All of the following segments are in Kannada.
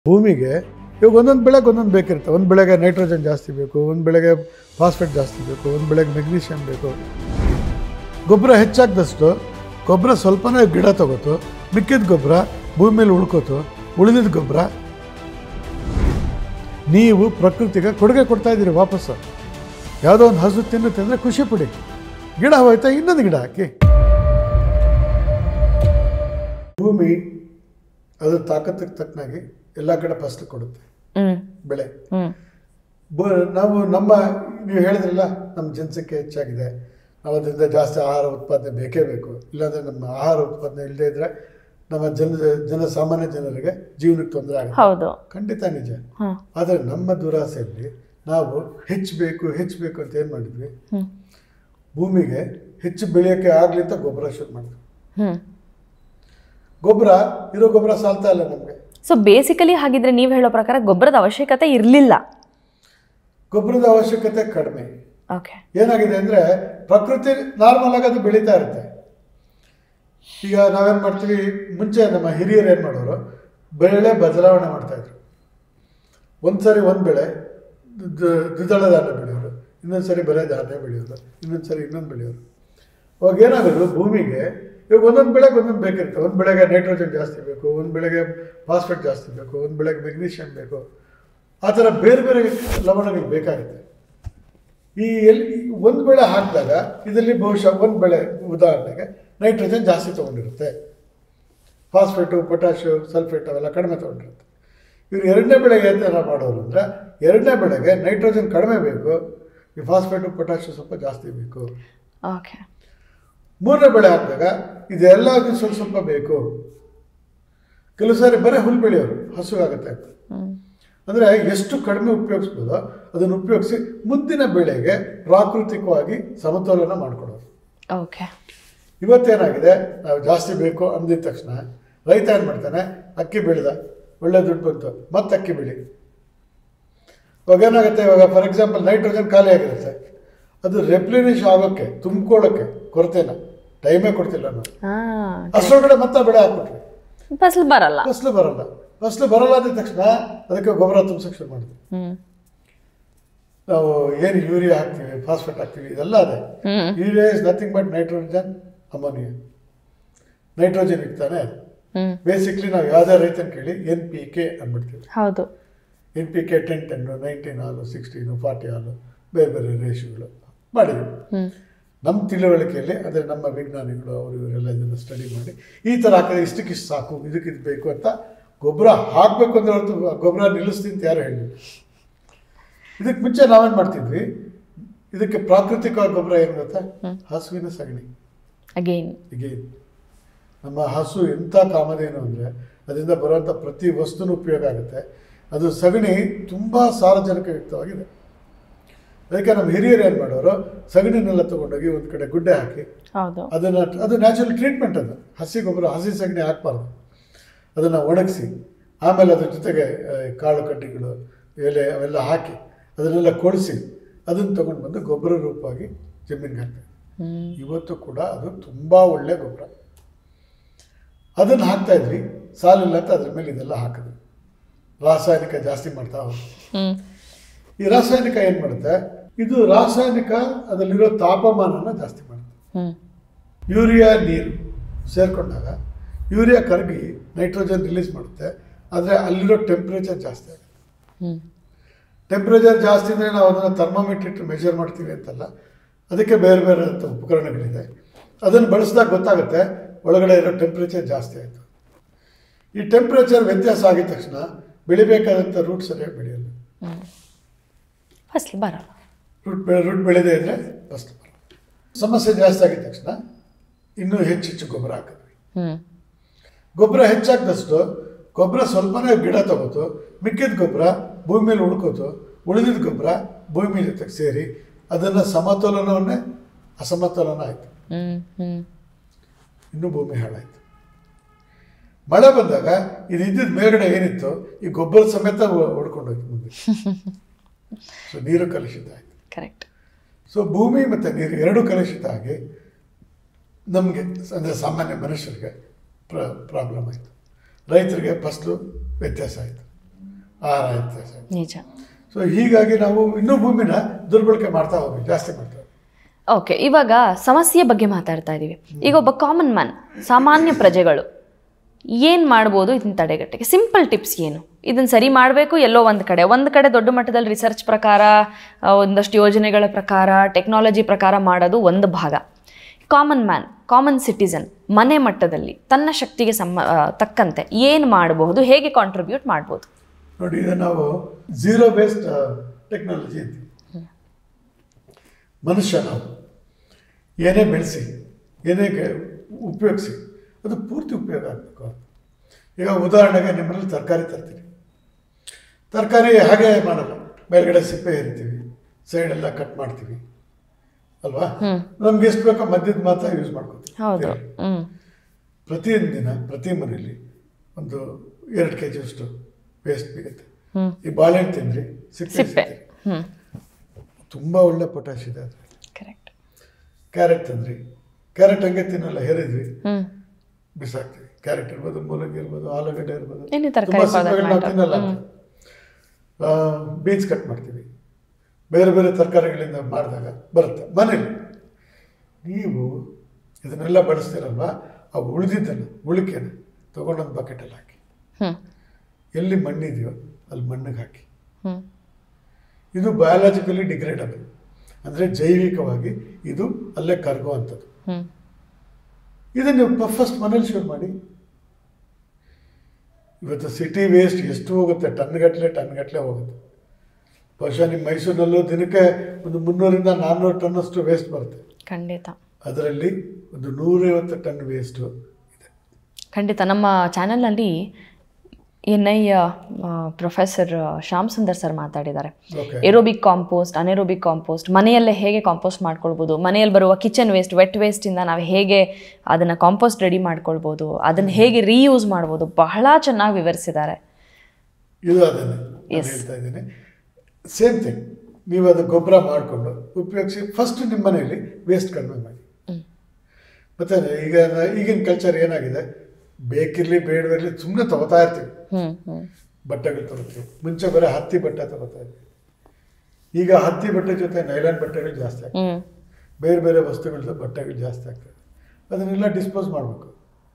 ಭೂಮಿಗೆ ಇವಾಗ ಒಂದೊಂದು ಬೆಳೆಗೆ ಒಂದೊಂದು ಬೇಕಿರುತ್ತೆ ಒಂದು ಬೆಳೆಗೆ ನೈಟ್ರೋಜನ್ ಜಾಸ್ತಿ ಬೇಕು ಒಂದು ಬೆಳೆಗೆ ಫಾಸ್ಫೇಟ್ ಜಾಸ್ತಿ ಬೇಕು ಒಂದು ಬೆಳೆಗೆ ಮೆಗ್ನೀಷಿಯಮ್ ಬೇಕು ಗೊಬ್ಬರ ಹೆಚ್ಚಾಗ್ದಷ್ಟು ಗೊಬ್ಬರ ಸ್ವಲ್ಪನೇ ಗಿಡ ತಗೋತು ಮಿಕ್ಕಿದ ಗೊಬ್ಬರ ಭೂಮಿ ಮೇಲೆ ಉಳ್ಕೋತು ಉಳಿದಿದ್ದ ಗೊಬ್ಬರ ನೀವು ಪ್ರಕೃತಿಗೆ ಕೊಡುಗೆ ಕೊಡ್ತಾ ಇದ್ದೀರಿ ವಾಪಸ್ಸು ಯಾವುದೋ ಒಂದು ಹಸು ತಿನ್ನುತ್ತೆ ಅಂದರೆ ಖುಷಿ ಪಡಿ ಗಿಡ ಹೋಯ್ತಾ ಇನ್ನೊಂದು ಗಿಡ ಹಾಕಿ ಭೂಮಿ ಅದು ತಾಕತ್ತಿಗೆ ತಕ್ಕನಾಗಿ ಎಲ್ಲ ಕಡೆ ಫಸಲು ಕೊಡುತ್ತೆ ಹ್ಮ್ ಬೆಳೆ ಹ್ಮ್ ಬ- ನಾವು ನಮ್ಮ ನೀವು ಹೇಳಿದ್ರಲ್ಲ ನಮ್ಮ ಜನಸಂಖ್ಯೆ ಹೆಚ್ಚಾಗಿದೆ ನಾವು ಅದರಿಂದ ಜಾಸ್ತಿ ಆಹಾರ ಉತ್ಪಾದನೆ ಬೇಕೇ ಬೇಕು ಇಲ್ಲಾಂದರೆ ನಮ್ಮ ಆಹಾರ ಉತ್ಪಾದನೆ ಇಲ್ಲದೇ ಇದ್ದರೆ ನಮ್ಮ ಜನ ಜನ ಸಾಮಾನ್ಯ ಜನರಿಗೆ ಜೀವನಕ್ಕೆ ತೊಂದರೆ ಆಗುತ್ತೆ ಹೌದು ಖಂಡಿತ ನಿಜ ಹ್ಮ್ ಆದರೆ ನಮ್ಮ ದುರಾಸೆಯಲ್ಲಿ ನಾವು ಹೆಚ್ಚು ಬೇಕು ಹೆಚ್ಚು ಬೇಕು ಅಂತ ಏನು ಮಾಡಿದ್ವಿ ಹ್ಮ್ ಭೂಮಿಗೆ ಹೆಚ್ಚು ಬೆಳೆಯೋಕ್ಕೆ ಆಗಲಿ ಅಂತ ಗೊಬ್ಬರ ಶುರು ಮಾಡಿದ್ವಿ ಹ್ಮ್ ಗೊಬ್ಬರ ಇರೋ ಗೊಬ್ಬರ ಸಾಲ್ತಾ ಇಲ್ಲ ನಮಗೆ ಸೊ ಬೇಸಿಕಲಿ ಹಾಗಿದ್ರೆ ನೀವು ಹೇಳೋ ಪ್ರಕಾರ ಗೊಬ್ಬರದ ಅವಶ್ಯಕತೆ ಇರಲಿಲ್ಲ ಗೊಬ್ಬರದ ಅವಶ್ಯಕತೆ ಕಡಿಮೆ ಓಕೆ ಏನಾಗಿದೆ ಅಂದರೆ ಪ್ರಕೃತಿ ನಾರ್ಮಲ್ ಆಗಿ ಅದು ಬೆಳೀತಾ ಇರುತ್ತೆ ಈಗ ನಾವೇನು ಮಾಡ್ತೀವಿ ಮುಂಚೆ ನಮ್ಮ ಹಿರಿಯರು ಏನು ಮಾಡೋರು ಬೆಳೆ ಬದಲಾವಣೆ ಮಾಡ್ತಾಯಿದ್ರು ಒಂದು ಸರಿ ಒಂದು ಬೆಳೆ ದ- ದ್ವಿದಳ ಧಾನ್ಯ ಬೆಳೆಯೋರು ಇನ್ನೊಂದು ಸರಿ ಬರೀ ಧಾನ್ಯ ಬೆಳೆಯೋರು ಇನ್ನೊಂದು ಸರಿ ಇನ್ನೊಂದು ಬೆಳೆಯೋರು ಅವಾಗ ಏನಾಗೋದು ಭೂಮಿಗೆ ಇವಾಗ ಒಂದೊಂದು ಬೆಳೆಗೆ ಒಂದೊಂದು ಬೇಕಿರುತ್ತೆ ಒಂದು ಬೆಳೆಗೆ ನೈಟ್ರೋಜನ್ ಜಾಸ್ತಿ ಬೇಕು ಒಂದು ಬೆಳೆಗೆ ಫಾಸ್ಫೇಟ್ ಜಾಸ್ತಿ ಬೇಕು ಒಂದು ಬೆಳೆಗೆ ಮೆಗ್ನೀಷಿಯಮ್ ಬೇಕು ಆ ಥರ ಬೇರೆ ಬೇರೆ ಲವಣಗಳು ಬೇಕಾಗುತ್ತೆ ಈ ಎಲ್ಲಿ ಒಂದು ಬೆಳೆ ಹಾಕಿದಾಗ ಇದರಲ್ಲಿ ಬಹುಶಃ ಒಂದು ಬೆಳೆ ಉದಾಹರಣೆಗೆ ನೈಟ್ರೋಜನ್ ಜಾಸ್ತಿ ತೊಗೊಂಡಿರುತ್ತೆ ಫಾಸ್ಫೇಟು ಪೊಟ್ಯಾಶು ಸಲ್ಫೇಟ್ ಅವೆಲ್ಲ ಕಡಿಮೆ ತೊಗೊಂಡಿರುತ್ತೆ ಇವ್ರು ಎರಡನೇ ಬೆಳೆಗೆ ಏನು ಥರ ಮಾಡೋರು ಅಂದರೆ ಎರಡನೇ ಬೆಳೆಗೆ ನೈಟ್ರೋಜನ್ ಕಡಿಮೆ ಬೇಕು ಈ ಫಾಸ್ಫೇಟು ಪೊಟ್ಯಾಶು ಸ್ವಲ್ಪ ಜಾಸ್ತಿ ಬೇಕು ಓಕೆ ಮೂರನೇ ಬೆಳೆ ಹಾಕಿದಾಗ ಇದೆಲ್ಲ ಸ್ವಲ್ಪ ಸ್ವಲ್ಪ ಬೇಕು ಕೆಲವು ಸಾರಿ ಬರೀ ಹುಲ್ಲು ಬೆಳೆಯೋರು ಹಸುವಾಗುತ್ತೆ ಅಂತ ಹ್ಮ್ ಅಂದರೆ ಎಷ್ಟು ಕಡಿಮೆ ಉಪಯೋಗಿಸ್ಬೋದೋ ಅದನ್ನು ಉಪಯೋಗಿಸಿ ಮುಂದಿನ ಬೆಳೆಗೆ ಪ್ರಾಕೃತಿಕವಾಗಿ ಸಮತೋಲನ ಮಾಡಿಕೊಡೋದು ಓಕೆ ಇವತ್ತೇನಾಗಿದೆ ನಾವು ಜಾಸ್ತಿ ಬೇಕು ಅಂದಿದ ತಕ್ಷಣ ರೈತ ಏನು ಮಾಡ್ತಾನೆ ಅಕ್ಕಿ ಬೆಳೆದ ಒಳ್ಳೆ ದುಡ್ಡು ಬಂತು ಮತ್ತೆ ಅಕ್ಕಿ ಬೆಳಿ ಇವಾಗ ಏನಾಗುತ್ತೆ ಇವಾಗ ಫಾರ್ ಎಕ್ಸಾಂಪಲ್ ನೈಟ್ರೋಜನ್ ಖಾಲಿ ಆಗಿರುತ್ತೆ ಅದು ರೆಪ್ಲಿನಿಶ್ ಆಗೋಕ್ಕೆ ತುಂಬಿಕೊಳ್ಳೋಕ್ಕೆ ಕೊರತೆನ ಟೈಮೇ ಕೊಡ್ತಿಲ್ಲ ನಾವು ಹಾ ಅಷ್ಟರೊಳಗಡೆ ಮತ್ತೆ ಬೆಳೆ ಹಾಕ್ಬಿಟ್ರಿ ಫಸಲು ಬರಲ್ಲ ಫಸಲು ಬರಲ್ಲ ಫಸಲು ಬರಲ್ಲ ಅಂದ ತಕ್ಷಣ ಅದಕ್ಕೆ ಗೊಬ್ಬರ ತುಂಬಿಸೋಕೆ ಶುರು ಮಾಡಿದ್ವಿ ಹ್ಮ್ ನಾವು ಏನು ಯೂರಿಯಾ ಹಾಕ್ತೀವಿ ಫಾಸ್ಫೇಟ್ ಹಾಕ್ತೀವಿ ಇದೆಲ್ಲ ಅದೇ ಹ್ಮ್ urea is nothing but nitrogen ammonia nitrogen ಇರ್ತಾನೆ ಅದು ಹ್ಮ್ ಬೇಸಿಕ್ಲಿ ನಾವು ಯಾವುದೇ ರೈತನ ಕೇಳಿ ಎನ್ ಪಿ ಕೆ ಅಂದ್ಬಿಡ್ತೀವಿ ಹೌದು N P K ten ten nineteen ಹಾಲು ಸಿಕ್ಸ್ಟೀನು ಫಾರ್ಟಿ ಹಾಲು ಬೇರೆ ಬೇರೆ ರೇಷಿಯೋಗಳು ಮಾಡಿದ್ವಿ ಹ್ಮ್ ನಮ್ಮ ತಿಳುವಳಿಕೆಯಲ್ಲಿ ಅಂದರೆ ನಮ್ಮ ವಿಜ್ಞಾನಿಗಳು ಅವರು ಇವರೆಲ್ಲ ಇದನ್ನು ಸ್ಟಡಿ ಮಾಡಿ ಈ ಥರ ಹಾಕಿದ್ರೆ ಇಷ್ಟಕ್ಕಿಷ್ಟು ಸಾಕು ಇದಕ್ಕಿದು ಬೇಕು ಅಂತ ಗೊಬ್ಬರ ಹಾಕಬೇಕು ಅಂದ್ರೆ ಹೊರತು ಗೊಬ್ಬರ ನಿಲ್ಲಿಸ್ತೀನಿ ಅಂತ ಯಾರು ಹೇಳಿಲ್ಲ ಇದಕ್ಕೆ ಮುಂಚೆ ನಾವೇನು ಮಾಡ್ತಿದ್ವಿ ಇದಕ್ಕೆ ಪ್ರಾಕೃತಿಕವಾಗಿ ಗೊಬ್ಬರ ಏನು ಗೊತ್ತಾ ಹಸುವಿನ ಸಗಣಿ ಅಗೈನ್ ಈಗೇನು ನಮ್ಮ ಹಸು ಎಂಥ ಕಾಮಧೇನು ಅಂದರೆ ಅದರಿಂದ ಬರುವಂಥ ಪ್ರತಿ ವಸ್ತುನೂ ಉಪಯೋಗ ಆಗುತ್ತೆ ಅದು ಸಗಣಿ ತುಂಬ ಸಾರ್ವಜನಿಕಯುಕ್ತವಾಗಿದೆ ಅದಕ್ಕೆ ನಮ್ಮ ಹಿರಿಯರು ಏನು ಮಾಡೋರು ಸಗಣಿನೆಲ್ಲ ತೊಗೊಂಡೋಗಿ ಒಂದು ಕಡೆ ಗುಡ್ಡೆ ಹಾಕಿ ಹೌದು ಅದನ್ನು ಅದು ನ್ಯಾಚುರಲ್ ಟ್ರೀಟ್ಮೆಂಟ್ ಅದು ಹಸಿ ಗೊಬ್ಬರ ಹಸಿ ಸಗಣಿ ಹಾಕ್ಬಾರ್ದು ಅದನ್ನು ಒಣಗಿಸಿ ಆಮೇಲೆ ಅದ್ರ ಜೊತೆಗೆ ಆ, ಕಾಳು ಕಡ್ಡಿಗಳು ಎಲೆ ಅವೆಲ್ಲ ಹಾಕಿ ಅದನ್ನೆಲ್ಲ ಕೊಡಿಸಿ ಅದನ್ನು ತೊಗೊಂಡು ಬಂದು ಗೊಬ್ಬರ ರೂಪವಾಗಿ ಜಮೀನಿಗೆ ಹಾಕ್ತಾರೆ ಹ್ಮ್ ಇವತ್ತು ಕೂಡ ಅದು ತುಂಬ ಒಳ್ಳೆ ಗೊಬ್ಬರ ಅದನ್ನು ಹಾಕ್ತಾ ಇದ್ವಿ ಸಾಲಿಲ್ಲ ಅಂತ ಅದ್ರ ಮೇಲೆ ಇದೆಲ್ಲ ಹಾಕಿದ್ವಿ ರಾಸಾಯನಿಕ ಜಾಸ್ತಿ ಮಾಡ್ತಾ ಹೋದ್ವಿ ಹ್ಮ್ ಈ ರಾಸಾಯನಿಕ ಏನು ಮಾಡುತ್ತೆ ಇದು ರಾಸಾಯನಿಕ ಅದರಲ್ಲಿರೋ ತಾಪಮಾನನ ಜಾಸ್ತಿ ಮಾಡುತ್ತೆ ಹ್ಮ್ ಯೂರಿಯಾ ನೀರು ಸೇರಿಕೊಂಡಾಗ ಯೂರಿಯಾ ಕರಗಿ ನೈಟ್ರೋಜನ್ ರಿಲೀಸ್ ಮಾಡುತ್ತೆ ಆದರೆ ಅಲ್ಲಿರೋ ಟೆಂಪ್ರೇಚರ್ ಜಾಸ್ತಿ ಆಗುತ್ತೆ ಹ್ಮ್ ಟೆಂಪ್ರೇಚರ್ ಜಾಸ್ತಿ ಅಂದರೆ ನಾವು ಅದನ್ನು ಥರ್ಮಾಮೀಟರ್ ಇಟ್ಟು ಮೆಷರ್ ಮಾಡ್ತೀವಿ ಅಂತಲ್ಲ ಅದಕ್ಕೆ ಬೇರೆ ಬೇರೆ ಅಂತ ಉಪಕರಣಗಳಿದೆ ಅದನ್ನು ಬಳಸಿದಾಗ ಗೊತ್ತಾಗುತ್ತೆ ಒಳಗಡೆ ಇರೋ ಟೆಂಪ್ರೇಚರ್ ಜಾಸ್ತಿ ಆಯಿತು ಈ ಟೆಂಪ್ರೇಚರ್ ವ್ಯತ್ಯಾಸ ಆಗಿದ ತಕ್ಷಣ ಬೆಳಿಬೇಕಾದಂಥ ರೂಟ್ ಸರಿಯಾಗಿ ಬೆಳೆಯಲ್ಲ ಹ್ಮ್ ಫಸಲು ಬರಲ್ಲ ರೂಟ್ ಬೆಳೆ ರೂಟ್ ಬೆಳೆದೇ ಇದ್ದರೆ ಫಸ್ಟ್ ಸಮಸ್ಯೆ ಜಾಸ್ತಿ ಆಗಿದ ತಕ್ಷಣ ಇನ್ನೂ ಹೆಚ್ಚು ಹೆಚ್ಚು ಗೊಬ್ಬರ ಹಾಕಿದ್ವಿ ಹ್ಮ್ ಗೊಬ್ಬರ ಹೆಚ್ಚಾಗ್ದಷ್ಟು ಗೊಬ್ಬರ ಸ್ವಲ್ಪನೇ ಗಿಡ ತಗೋತು ಮಿಕ್ಕಿದ ಗೊಬ್ಬರ ಭೂಮಿ ಮೇಲೆ ಉಳ್ಕೋತು ಉಳಿದಿದ್ದ ಗೊಬ್ಬರ ಭೂಮಿ ಜೊತೆಗೆ ಸೇರಿ ಅದನ್ನು ಸಮತೋಲನವನ್ನೇ ಅಸಮತೋಲನ ಆಯಿತು ಹ್ಮ್ ಹ್ಮ್ ಇನ್ನೂ ಭೂಮಿ ಹಾಳಾಯಿತು ಮಳೆ ಬಂದಾಗ ಇದು ಇದ್ದಿದ್ದ ಮೇಲ್ಗಡೆ ಏನಿತ್ತು ಈ ಗೊಬ್ಬರ ಸಮೇತ ಹೊಡ್ಕೊಂಡೋಯ್ತು ಮುಂದೆ ಸೊ ನೀರು ಕಲುಷಿತ ಆಯಿತು ಕರೆಕ್ಟ್ ಸೊ ಭೂಮಿ ಮತ್ತು ನೀರು ಎರಡೂ ಕಲುಷಿತ ಆಗಿ ನಮಗೆ ಅಂದರೆ ಸಾಮಾನ್ಯ ಮನುಷ್ಯರಿಗೆ ಪ್ರ ಪ್ರಾಬ್ಲಮ್ ಆಯಿತು ರೈತರಿಗೆ ಫಸಲು ವ್ಯತ್ಯಾಸ ಆಯಿತು ಆಹಾರ ಇರ್ತದೆ ಸರ್ ನಿಜ ಸೊ ಹೀಗಾಗಿ ನಾವು ಇನ್ನೂ ಭೂಮಿನ ದುರ್ಬಳಕೆ ಮಾಡ್ತಾ ಹೋಗ್ಬೇಕು ಜಾಸ್ತಿ ಮಾಡ್ತಾ ಹೋಗ್ಬೇಕು. ಓಕೆ ಇವಾಗ ಸಮಸ್ಯೆ ಬಗ್ಗೆ ಮಾತಾಡ್ತಾ ಇದ್ದೀವಿ ಈಗ ಒಬ್ಬ ಕಾಮನ್ ಮ್ಯಾನ್ ಸಾಮಾನ್ಯ ಪ್ರಜೆಗಳು ಏನು ಮಾಡ್ಬೋದು ಇದನ್ನ ತಡೆಗಟ್ಟಕ್ಕೆ ಸಿಂಪಲ್ ಟಿಪ್ಸ್ ಏನು ಇದನ್ನ ಸರಿ ಮಾಡಬೇಕು ಎಲ್ಲೋ ಒಂದು ಕಡೆ ಒಂದು ಕಡೆ ದೊಡ್ಡ ಮಟ್ಟದಲ್ಲಿ ರಿಸರ್ಚ್ ಪ್ರಕಾರ ಆ, ಒಂದಷ್ಟು ಯೋಜನೆಗಳ ಪ್ರಕಾರ ಟೆಕ್ನಾಲಜಿ ಪ್ರಕಾರ ಮಾಡೋದು ಒಂದು ಭಾಗ ಕಾಮನ್ ಮ್ಯಾನ್ ಕಾಮನ್ ಸಿಟಿಸನ್ ಮನೆ ಮಟ್ಟದಲ್ಲಿ ತನ್ನ ಶಕ್ತಿಗೆ ಸಮ ಆ, ತಕ್ಕಂತೆ ಏನು ಮಾಡಬಹುದು ಹೇಗೆ ಕಾಂಟ್ರಿಬ್ಯೂಟ್ ಮಾಡ್ಬೋದು ನೋಡಿ ಇದು ನಾವು ಝೀರೋ ಬೇಸ್ಡ್ ಟೆಕ್ನಾಲಜಿ ಅಂತೀವಿ ಮನುಷ್ಯ ನಾವು ಏನೇ ಬೆಳೆಸಿ ಏನೇ ಕೆ- ಉಪಯೋಗಿಸಿ ಅದು ಪೂರ್ತಿ ಉಪಯೋಗ ಆಗಬೇಕು ಈಗ ಉದಾಹರಣೆಗೆ ನಿಮ್ಮಲ್ಲಿ ತರಕಾರಿ ತರ್ತೀವಿ ತರಕಾರಿ ಹಾಗೆ ಮಾಡಲ್ಲ ಮೇಲ್ಗಡೆ ಸಿಪ್ಪೆ ಏರಿತೀವಿ ಸೈಡೆಲ್ಲ ಕಟ್ ಮಾಡ್ತೀವಿ ಅಲ್ವಾ ನಮ್ಗೆ ಎಷ್ಟು ಬೇಕೋ ಮಧ್ಯದ ಮಾತ್ರ ಯೂಸ್ ಮಾಡ್ಕೊತೀವಿ ಹೌದು ಹ್ಞೂ ಪ್ರತಿಯೊಂದಿನ ಪ್ರತಿ ಮನೆಯಲ್ಲಿ ಒಂದು ಎರಡು ಕೆ ಜಿಯಷ್ಟು ವೇಸ್ಟ್ ಬಿಗುತ್ತೆ ಹ್ಞೂ ಈ ಬಾಳೆಹಣ್ಣು ತಿಂದ್ರಿ ಸಿಪ್ಪೆ ಸಿಪ್ಪೆ ಸಿಗ್ತದೆ. ಹ್ಞೂ ತುಂಬ ಒಳ್ಳೆ ಪೊಟ್ಯಾಶ್ ಇದೆ ಅದರಲ್ಲಿ ಕರೆಕ್ಟ್ ಕ್ಯಾರೆಟ್ ತಂದ್ರಿ ಕ್ಯಾರೆಟ್ ಹಂಗೆ ತಿನ್ನಲ್ಲ ಹೇರಿದ್ವಿ ಹ್ಞೂ ಬಿಸಾಕ್ತೀವಿ ಕ್ಯಾರೆಟ್ ಇರ್ಬೋದು ಮೂಲಂಗಿ ಇರ್ಬೋದು ಆಲೂಗಡ್ಡೆ ಇರ್ಬೋದು ಎಣ್ಣೆ ತುಂಬ ತರಕಾರಿ ಸಿಪ್ಪೆಗಳನ್ನ ನಾವು ತಿನ್ನಲ್ಲ ಬೀನ್ಸ್ ಕಟ್ ಮಾಡ್ತೀವಿ ಬೇರೆ ಬೇರೆ ತರಕಾರಿಗಳಿಂದ ಮಾಡಿದಾಗ ಬರುತ್ತೆ ಮನೇಲಿ ನೀವು ಇದನ್ನೆಲ್ಲ ಬಳಸ್ತೀರಲ್ವಾ ಆ ಉಳಿದಿದ್ದನ್ನು ಉಳಿಕೆನ ತೊಗೊಂಡೊಂದು ಬಕೆಟಲ್ಲಿ ಹಾಕಿ ಹ್ಞೂ ಎಲ್ಲಿ ಮಣ್ಣಿದೆಯೋ ಅಲ್ಲಿ ಮಣ್ಣಿಗೆ ಹಾಕಿ ಹ್ಞೂ ಇದು ಬಯಾಲಜಿಕಲಿ ಡಿಗ್ರೇಡಬಲ್ ಅಂದರೆ ಜೈವಿಕವಾಗಿ ಇದು ಅಲ್ಲೇ ಕರಗುವಂಥದ್ದು ಹ್ಞೂ ಇದನ್ನು ನೀವು ಫಸ್ಟ್ ಮನೇಲಿ ಶುರು ಮಾಡಿ ಇವತ್ತು ಸಿಟಿ ವೇಸ್ಟ್ ಎಷ್ಟು ಹೋಗುತ್ತೆ ಟನ್ಗಟ್ಟಲೆ ಟನ್ಗಟ್ಟಲೆ ಹೋಗುತ್ತೆ ಬಹುಶಃ ನಿಮ್ಮ ಮೈಸೂರಿನಲ್ಲೂ ದಿನಕ್ಕೆ ಒಂದು ಮುನ್ನೂರಿಂದ ನಾನ್ನೂರು ಟನ್ನಷ್ಟು ವೇಸ್ಟ್ ಬರುತ್ತೆ ಖಂಡಿತ ಅದರಲ್ಲಿ ಒಂದು ನೂರೈವತ್ತು ಟನ್ ವೇಸ್ಟು ಇದೆ ಖಂಡಿತ ನಮ್ಮ ಚಾನಲ್ನಲ್ಲಿ N I professor Shyam Sundar sir ಮಾತಾಡಿದ್ದಾರೆ okay aerobic compost anaerobic compost ಮನೆಯಲ್ಲೇ ಹೇಗೆ ಕಾಂಪೋಸ್ಟ್ ಮಾಡ್ಕೊಳ್ಬೋದು ಮನೆಯಲ್ಲಿ ಬರುವ ಕಿಚನ್ ವೇಸ್ಟ್ ವೆಟ್ ವೇಸ್ಟಿಂದ ನಾವು ಹೇಗೆ ಅದನ್ನು ಕಾಂಪೋಸ್ಟ್ ರೆಡಿ ಮಾಡ್ಕೊಳ್ಬೋದು ಅದನ್ನು ಹೇಗೆ ರೀಯೂಸ್ ಮಾಡ್ಬೋದು ಬಹಳ ಚೆನ್ನಾಗಿ ವಿವರಿಸಿದ್ದಾರೆ ಇದು ಅದನ್ನೇ ನಾನು ಹೇಳ್ತಾ ಇದ್ದೀನಿ ಸೇಮ್ ಥಿಂಗ್ ನೀವು ಅದು ಗೊಬ್ಬರ ಮಾಡಿಕೊಂಡು ಉಪಯೋಗಿಸಿ ಫಸ್ಟ್ ನಿಮ್ಮ ಮನೆಯಲ್ಲಿ ವೇಸ್ಟ್ ಕಡಿಮೆ ಮಾಡಿ ಮತ್ತೆ ಈಗ ನ- ಈಗಿನ ಕಲ್ಚರ್ ಏನಾಗಿದೆ ಬೇಕಿರಲಿ ಬೇಡವಿರಲಿ ಸುಮ್ಮನೆ ತಗೋತಾ ಇರ್ತೀವಿ ಹ್ಞೂ ಹ್ಞೂ ಬಟ್ಟೆಗಳು ತಗೋತೀವಿ ಮುಂಚೆ ಬರೀ ಹತ್ತಿ ಬಟ್ಟೆ ತಗೋತಾ ಇದ್ವಿ ಈಗ ಹತ್ತಿ ಬಟ್ಟೆ ಜೊತೆ ನೈಲಾನ್ ಬಟ್ಟೆಗಳು ಜಾಸ್ತಿ ಆಗ್ತವೆ ಹ್ಞೂ ಬೇರೆ ಬೇರೆ ವಸ್ತುಗಳದ್ದು ಬಟ್ಟೆಗಳು ಜಾಸ್ತಿ ಆಗ್ತದೆ ಅದನ್ನೆಲ್ಲ ಡಿಸ್ಪೋಸ್ ಮಾಡಬೇಕು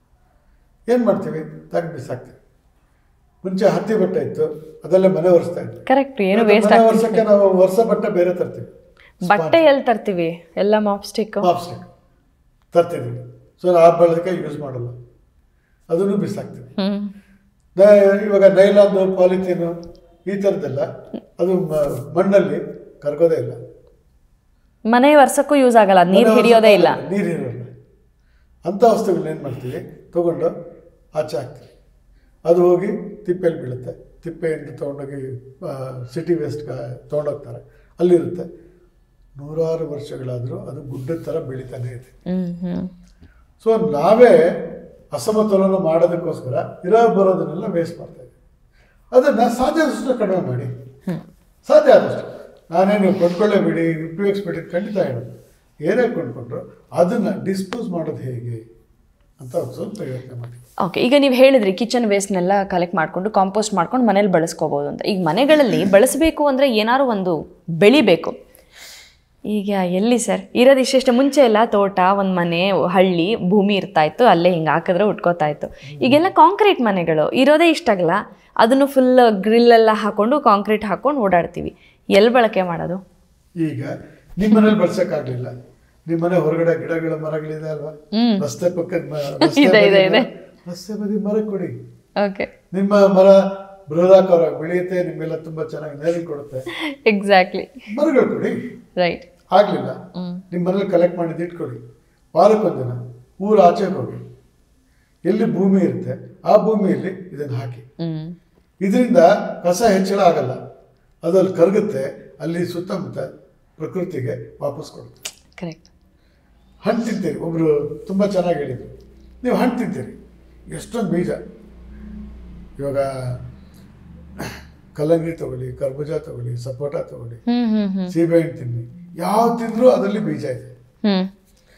ಏನು ಮಾಡ್ತೀವಿ ತೆಗೆದು ಬಿಸಾಕ್ತೀವಿ ಮುಂಚೆ ಹತ್ತಿ ಬಟ್ಟೆ ಇತ್ತು ಅದೆಲ್ಲ ಮನೆ ಒರೆಸ್ತಾ ಇದ್ವಿ ಕರೆಕ್ಟ್ ಏನು ಇವತ್ತು ವೇಸ್ಟ್ ಮನೆ ಆಗ್ತಿಲ್ಲ ಒರೆಸೋಕ್ಕೆ ನಾವು ವರ್ಷ ಬಟ್ಟೆ ಬೇರೆ ತರ್ತೀವಿ ಬಟ್ಟೆ ಎಲ್ಲಿ ತರ್ತೀವಿ ಎಲ್ಲ ಮಾಪ್ಸ್ಟಿಕ್ ಮಾಪ್ಸ್ಟಿಕ್ ತರ್ತಿದ್ವಿ ಸೊ ಆ ಬಳಕೆ ಯೂಸ್ ಮಾಡಲ್ಲ ಅದನ್ನು ಬಿಸಾಕ್ತೀವಿ ಹ್ಞೂ ನ- ಇವಾಗ ನೈಲಾನು ಪಾಲಿಥೀನು ಈ ಥರದ್ದೆಲ್ಲ ಅದು ಮ- ಮಣ್ಣಲ್ಲಿ ಕರಗೋದೇ ಇಲ್ಲ ಮನೆ ವರ್ಷಕ್ಕೂ ಯೂಸ್ ಆಗಲ್ಲ ನೀರು ಹಿಡಿಯೋದೇ ಇಲ್ಲ ನೀರು ಇರೋಲ್ಲ ಅಂಥ ವಸ್ತುಗಳನ್ನ ಏನು ಮಾಡ್ತೀವಿ ತಗೊಂಡು ಆಚೆ ಹಾಕ್ತೀವಿ ಅದು ಹೋಗಿ ತಿಪ್ಪೆಯಲ್ಲಿ ಬೀಳುತ್ತೆ ತಿಪ್ಪೆಯಿಂದ ತೊಗೊಂಡೋಗಿ ಸಿಟಿ ವೇಸ್ಟ್ಗೆ ತೊಗೊಂಡೋಗ್ತಾರೆ ಅಲ್ಲಿರುತ್ತೆ ನೂರಾರು ವರ್ಷಗಳಾದರೂ ಅದು ಗುಡ್ಡದ ಥರ ಬೆಳೀತಾನೆ ಇದೆ ಹ್ಞೂ ಹ್ಞೂ ಸೊ ನಾವೇ ಅಸಮತೋಲನ ಮಾಡೋದಕ್ಕೋಸ್ಕರ ಇರೋ ಬರೋದನ್ನೆಲ್ಲ ವೇಸ್ಟ್ ಮಾಡ್ತಾ ಇದ್ದೀವಿ ಅದನ್ನು ಸಾಧ್ಯ ಆದಷ್ಟು ಕಡಿಮೆ ಮಾಡಿ ಸಾಧ್ಯ ಆದಷ್ಟು ನಾನೇನು ಕೊಂಡ್ಕೊಳ್ಳೇಬೇಡಿ ಉಪಯೋಗಿಸ್ಬೇಡಿ ಅಂತ ಖಂಡಿತ ಹೇಳೋದು ಏನೇ ಕೊಂಡ್ಕೊಂಡ್ರು ಅದನ್ನು ಡಿಸ್ಪೋಸ್ ಮಾಡೋದು ಹೇಗೆ ಅಂತ ಒಂದು ಸ್ವಲ್ಪ ಯೋಚನೆ ಮಾಡಿ ಓಕೆ ಈಗ ನೀವು ಹೇಳಿದ್ರಿ ಕಿಚನ್ ವೇಸ್ಟ್ನೆಲ್ಲ ಕಲೆಕ್ಟ್ ಮಾಡಿಕೊಂಡು ಕಾಂಪೋಸ್ಟ್ ಮಾಡ್ಕೊಂಡು ಮನೇಲಿ ಬಳಸ್ಕೋಬೋದು ಅಂತ ಈಗ ಮನೆಗಳಲ್ಲಿ ಬಳಸಬೇಕು ಅಂದರೆ ಏನಾದ್ರು ಒಂದು ಬೆಳಿಬೇಕು ಈಗ ಎಲ್ಲಿ ಸರ್ ಇರೋದು ಇಷ್ಟಿಷ್ಟು ಮುಂಚೆ ಎಲ್ಲ ತೋಟ ಒಂದು ಮನೆ ಹಳ್ಳಿ ಭೂಮಿ ಇರ್ತಾ ಇತ್ತು ಅಲ್ಲೇ ಹಿಂಗೆ ಹಾಕಿದ್ರೆ ಉಟ್ಕೋತಾ ಇತ್ತು ಈಗೆಲ್ಲ ಕಾಂಕ್ರೀಟ್ ಮನೆಗಳು ಇರೋದೇ ಇಷ್ಟಾಗಲ್ಲ ಅದನ್ನು ಫುಲ್ ಗ್ರಿಲ್ ಎಲ್ಲ ಹಾಕೊಂಡು ಕಾಂಕ್ರೀಟ್ ಹಾಕೊಂಡು ಓಡಾಡ್ತೀವಿ ಎಲ್ಲಿ ಬಳಕೆ ಮಾಡೋದು ಈಗ ನಿಮ್ಮ ಮನೇಲಿ ಬಳಸೋಕ್ಕಾಗಲಿಲ್ಲ ನಿಮ್ಮ ಮನೆ ಹೊರಗಡೆ ಗಿಡಗಳ ಮರಗಳಿದೆ ಅಲ್ವಾ ಹ್ಮ್. ರಸ್ತೆ ಪಕ್ಕದ ಮ- ರಸ್ತೆ ಇದೆ, ಇದೆ, ಬದಿ ಇದೆ. ಮರ- ರಸ್ತೆ ಬದಿ ಮರ ಕೊಡಿ ಓಕೆ ನಿಮ್ಮ ಮರ ಬೃಹದಾಕಾರವಾಗಿ ಬೆಳೆಯುತ್ತೆ ನಿಮ್ಗೆಲ್ಲ ತುಂಬ ಚೆನ್ನಾಗಿ ನೆರಳು ಕೊಡುತ್ತೆ ಎಕ್ಸಾಕ್ಟ್ಲಿ ಮರಗಳು ಕೊಡಿ ರೈಟ್ ಆಗಲಿಲ್ಲ ನಿಮ್ಮ ಮನೇಲಿ ಕಲೆಕ್ಟ್ ಮಾಡಿದ್ದು ಇಟ್ಕೊಳ್ಳಿ ವಾರಕ್ಕೊಂದಿನ ಊರು ಆಚೆಗೆ ಹೋಗಿ ಎಲ್ಲಿ ಭೂಮಿ ಇರುತ್ತೆ ಆ ಭೂಮಿಯಲ್ಲಿ ಇದನ್ನು ಹಾಕಿ ಹ್ಞೂ ಇದರಿಂದ ಕಸ ಹೆಚ್ಚಳ ಆಗಲ್ಲ ಅದು ಅಲ್ಲಿ ಕರಗುತ್ತೆ ಅಲ್ಲಿ ಸುತ್ತಮುತ್ತ ಪ್ರಕೃತಿಗೆ ವಾಪಸ್ ಕೊಡುತ್ತೆ ಕರೆಕ್ಟ್ ಹಣ್ಣು ತಿಂತೀರಿ ಒಬ್ಬರು ತುಂಬ ಚೆನ್ನಾಗಿ ಹೇಳಿದ್ರು ನೀವು ಹಣ್ಣು ತಿಂತೀರಿ ಎಷ್ಟೊಂದು ಬೀಜ ಇವಾಗ ಕಲ್ಲಂಗಡಿ ತಗೊಳ್ಳಿ ಕರ್ಬೂಜ ತಗೊಳ್ಳಿ ಸಪೋಟ ತಗೊಳ್ಳಿ ಹ್ಞೂ ಹ್ಞೂ ಹ್ಞೂ ಸೀಬೆಹಣ್ಣು ತಿನ್ನಿ ಯಾವ ತಿಂದರೂ ಅದರಲ್ಲಿ ಬೀಜ ಇದೆ ಹ್ಞೂ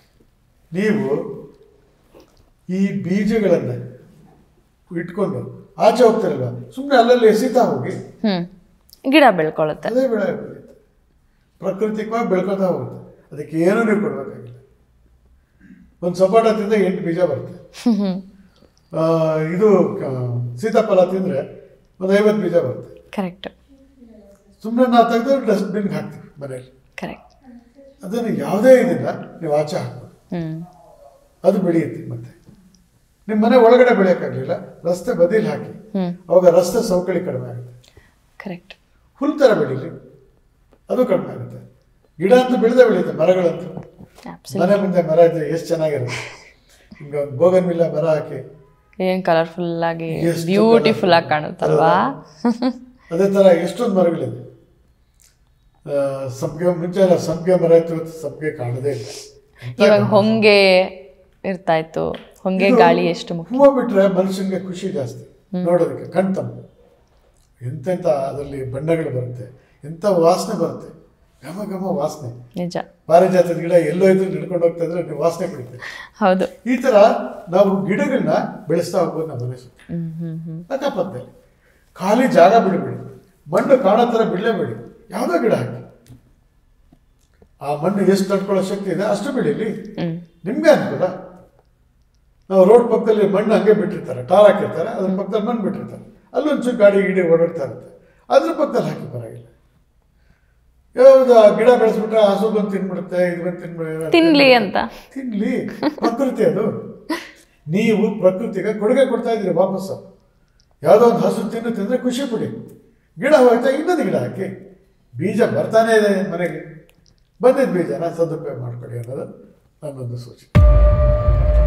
ನೀವು ಈ ಬೀಜಗಳನ್ನು ಇಟ್ಕೊಂಡು ಆಚೆ ಹೋಗ್ತಿರಲ್ವ ಸುಮ್ಮನೆ ಅಲ್ಲಲ್ಲಿ ಎಸಿತಾ ಹೋಗಿ ಹ್ಮ್ ಗಿಡ ಬೆಳ್ಕೊಳ್ಳುತ್ತೆ ಅದೇ ಬೆಳೆ ಬೆಳೆಯುತ್ತೆ ಪ್ರಾಕೃತಿಕವಾಗಿ ಬೆಳ್ಕೊತಾ ಹೋಗುತ್ತೆ ಅದಕ್ಕೆ ಏನೂ ನೀವು ಕೊಡಬೇಕಾಗಿಲ್ಲ ಒಂದು ಸಪಾಟ ತಿಂದರೆ ಎಂಟು ಬೀಜ ಬರುತ್ತೆ ಹ್ಮ್ ಆ, ಇದು ಕ- ಸೀತಾಫಲ ತಿಂದರೆ ಒಂದು ಐವತ್ತು ಬೀಜ ಬರುತ್ತೆ ಕರೆಕ್ಟ್ ಸುಮ್ಮನೆ ನಾವು ತೆಗೆದು ಡಸ್ಟ್ಬಿನ್ಗೆ ಹಾಕ್ತೀವಿ ಮನೆಯಲ್ಲಿ ಕರೆಕ್ಟ್ ಅದನ್ನು ಯಾವುದೇ ಇದನ್ನ ನೀವು ಆಚೆ ಹಾಕ್ಬೋದು ಹ್ಮ್ ಅದು ಬೆಳೆಯುತ್ತೆ ಮತ್ತೆ ನಿಮ್ಮ ಮನೆ ಒಳಗಡೆ ಬೆಳೆಯೋಕ್ಕಾಗಲಿಲ್ಲ ರಸ್ತೆ ಬದಿಲಿ ಹಾಕಿ ಹ್ಮ್ ಅವಾಗ ರಸ್ತೆ ಸವಕಳಿ ಕಡಿಮೆ ಆಗುತ್ತೆ ಕರೆಕ್ಟ್ ಹುಲ್ ಥರ ಬೆಳೀಲಿ ಅದು ಕಡಿಮೆ ಆಗುತ್ತೆ ಗಿಡ ಅಂತೂ ಬೆಳೆದೇ ಬೆಳೆಯುತ್ತೆ ಮರಗಳಂತೂ ಮನೆ ಮುಂದೆ ಮರ ಇದ್ರೆ ಎಷ್ಟು ಚೆನ್ನಾಗಿರುತ್ತೆ ಈಗ ಒಂದು ಬೋಗನ್ ಮಿಲ್ಲ ಮರ ಹಾಕಿ ಏನ್ ಕಲರ್ಫುಲ್ ಆಗಿ ಎಷ್ಟು ಬ್ಯೂಟಿಫುಲ್ ಆಗಿ ಕಾಣುತ್ತಲ್ವಾ ಅದೇ ಥರ ಎಷ್ಟೊಂದು ಮರಗಳಿದೆ ಆ, ಸಂಪಿಗೆ ಮುಂಚೆ ಎಲ್ಲ ಸಂಪಿಗೆ ಮರ ಇತ್ತು ಇವತ್ತು ಸಂಪಿಗೆ ಕಾಣದೇ ಇಲ್ಲ ಎಂತ ಇವಾಗ ಗಮ್ಮತ್ತು. ಹೊಂಗೆ ಇರ್ತಾ ಇತ್ತು ಹೊಂಗೆ ಇದು ಗಾಳಿ ಎಷ್ಟು ಮುಖ್ಯ ಹೂವು ಬಿಟ್ರೆ ಮನುಷ್ಯನಿಗೆ ಖುಷಿ ಜಾಸ್ತಿ ನೋಡೋದಕ್ಕೆ ಕಣ್ತಂಪು ಎಂತೆಂಥ ಅದರಲ್ಲಿ ಬಣ್ಣಗಳು ಬರುತ್ತೆ ಎಂಥ ವಾಸನೆ ಬರುತ್ತೆ ಘಮ ಘಮ ವಾಸನೆ ನಿಜ ಪಾರಿಜಾತದ ಗಿಡ ಎಲ್ಲೋ ಇದ್ದು ನಡ್ಕೊಂಡು ಹೋಗ್ತಾ ಇದ್ರೆ ನೀವು ವಾಸನೆ ಬಿಡುತ್ತೆ ಹೌದು ಈ ಥರ ನಾವು ಗಿಡಗಳನ್ನ ಬೆಳೆಸ್ತಾ ಹೋಗ್ಬೋದು ನಮ್ಮ ಮನೆ ಸುತ್ತ ಹ್ಮ್ ಹ್ಮ್ ಹ್ಮ್ ಅಕ್ಕಪಕ್ಕದಲ್ಲಿ ಖಾಲಿ ಜಾಗ ಬಿಡಬೇಡಿ ಮಣ್ಣು ಕಾಣೋ ಥರ ಬಿಡಲೇಬೇಡಿ ಯಾವುದೋ ಗಿಡ ಹಾಕಿ ಆ ಮಣ್ಣು ಎಷ್ಟು ತಡ್ಕೊಳ್ಳೋ ಶಕ್ತಿ ಇದೆ ಅಷ್ಟು ಬೆಳೀಲಿ ಹ್ಮ್ ನಿಮಗೆ ಅನುಕೂಲ ನಾವು ರೋಡ್ ಪಕ್ಕದಲ್ಲಿ ಮಣ್ಣು ಹಂಗೆ ಬಿಟ್ಟಿರ್ತಾರೆ ಟಾರ್ ಹಾಕಿರ್ತಾರೆ ಅದ್ರ ಪಕ್ಕದಲ್ಲಿ ಮಣ್ಣು ಬಿಟ್ಟಿರ್ತಾರೆ ಅಲ್ಲೊಂಚೂರು ಗಾಡಿ ಗಿಡಿ ಓಡಾಡ್ತಾ ಇರುತ್ತೆ ಅದ್ರ ಪಕ್ಕದಲ್ಲಿ ಹಾಕಿ ಪರವಾಗಿಲ್ಲ ಯಾವ್ದು ಆ ಗಿಡ ಬೆಳೆಸ್ಬಿಟ್ರೆ ಹಸು ಬಂದು ತಿನ್ಬಿಡುತ್ತೆ ಇದು ಬಂದು ತಿನ್ಬಿಡುತ್ತೆ ತಿನ್ಲಿ ಅಂತ ತಿನ್ಲಿ ಪ್ರಕೃತಿ ಅದು ನೀವು ಪ್ರಕೃತಿಗೆ ಕೊಡುಗೆ ಕೊಡ್ತಾ ಇದ್ದೀರಿ ವಾಪಸ್ಸು ಯಾವುದೋ ಒಂದು ಹಸು ತಿನ್ನು ತಿಂದರೆ ಖುಷಿ ಪಡಿ ಗಿಡ ಹೋಯ್ತಾ ಇನ್ನೊಂದು ಗಿಡ ಹಾಕಿ ಬೀಜ ಬರ್ತಾನೇ ಇದೆ ಮನೆಗೆ ಬಂದಿದ್ದ ಬೀಜನ ಸದುಪಯೋಗ ಮಾಡ್ಕೊಳ್ಳಿ ಅನ್ನೋದು ನನ್ನೊಂದು ಸೂಚನೆ